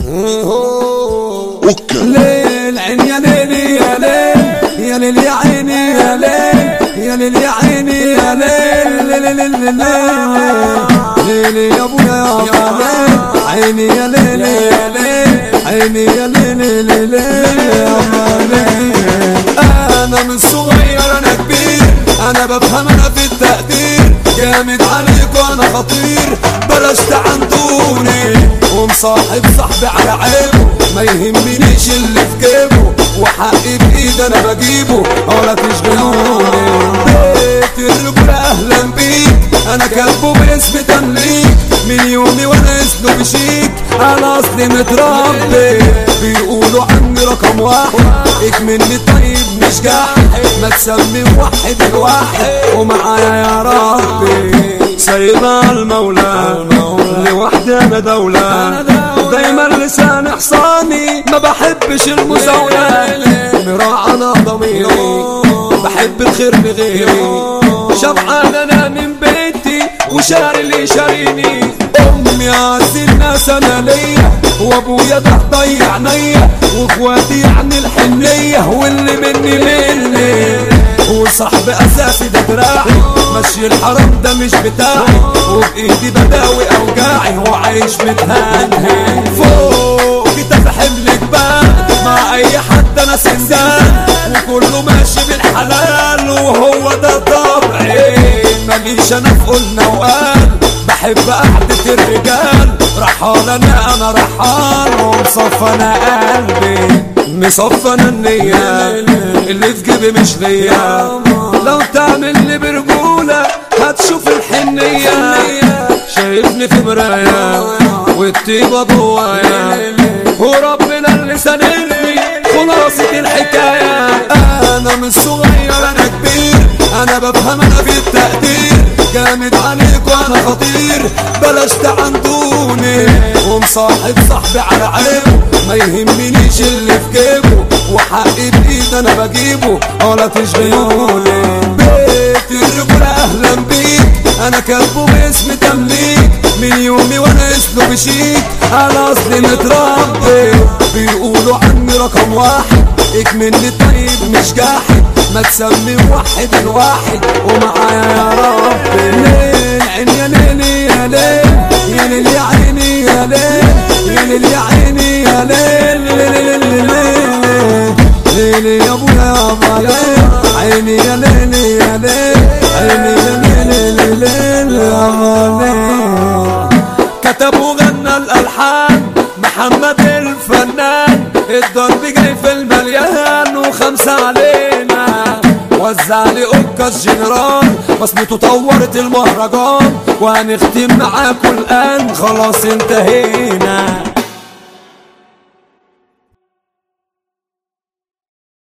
اوكا ليل عين يا ليل يا ليل يا ليل يا عيني يا ليل يا ليل يا عيني يا ليل ليل ليل ليل ليل يا ابويا يا ليل عيني يا ليل يا ليل عيني يا ليل ليل يا ليل انا من صغير انا كبير انا بفهم انا في التقدير جامد عليك وانا خطير بلاش تعندوني ومصاحب صاحبي على عيبه ما يهمنيش اللي في جيبه وحقي بايد انا بجيبه ولا تشغلوني بيت الرجولة اهلا بيك انا كاتبه باسم تمليك من يومي وانا اسمه بشيك انا اصلي متربي بيقولوا عني رقم واحد اكملني طيب مش جاحد ما تسمي واحد الواحد ومعايا يا ربي سايبها المولى لوحدي انا دولة دايما لسان حصاني ما بحبش المزاولة مراعى انا ضميري بحب الخير لغيري شبعان انا من بيتي وشاري اللي شاريني امي عز الناس انا ليا وابويا ده ضيع عينيا واخواتي يعني الحنية واللي مني مني وصاحبي اساسي ده دراعي مشي الحرام ده مش بتاعي وبايدي بداوي اوجاعي وعايش متهني فوق كتاب حمل جبال مع اي حد انا سندان وكله ماشي بالحلال وهو ده طبعي ماليش انا في قلنا وقال بحب قعدة الرجال رحال انا انا رحال ومصفى انا قلبي مصفى انا النية اللي في جيبي مش ليا لو تعمل لي برجولة هتشوف الحنية شايفني في مراية والطيبة جوايا وربنا اللي ساندني خلاصة الحكاية انا من صغير انا كبير انا بفهم انا في التقدير جامد عليك وانا خطير بلاش تعندوني ومصاحب صاحبي على عيبه ما يهمنيش اللي في جيبه وحقي بايد انا بجيبه ولا تشغلوني بيت الرجولة اهلا بيك انا كاتبه باسم تمليك من يومي وانا اسمه بشيك انا اصلي متربي بيقولوا عني رقم واحد اكملني طيب مش جاحد ما تسمي واحد الواحد ومعايا يا ربي ليل عين يا ليل يا ليل يا ليل يا عيني يا ليل يا ليل يا عيني يا ليل ليل ليل ليل ليل يا ابويا يا ابا ليل عيني يا ليل يا ليل عيني يا ليل ليل ليل يا ابا ليل كتب وغنى الالحان محمد الفنان الضرب جاي في المليان وخمسة علينا وزع لي اوكا الجنرال بصمته طورت المهرجان وهنختم معاكم الان خلاص انتهينا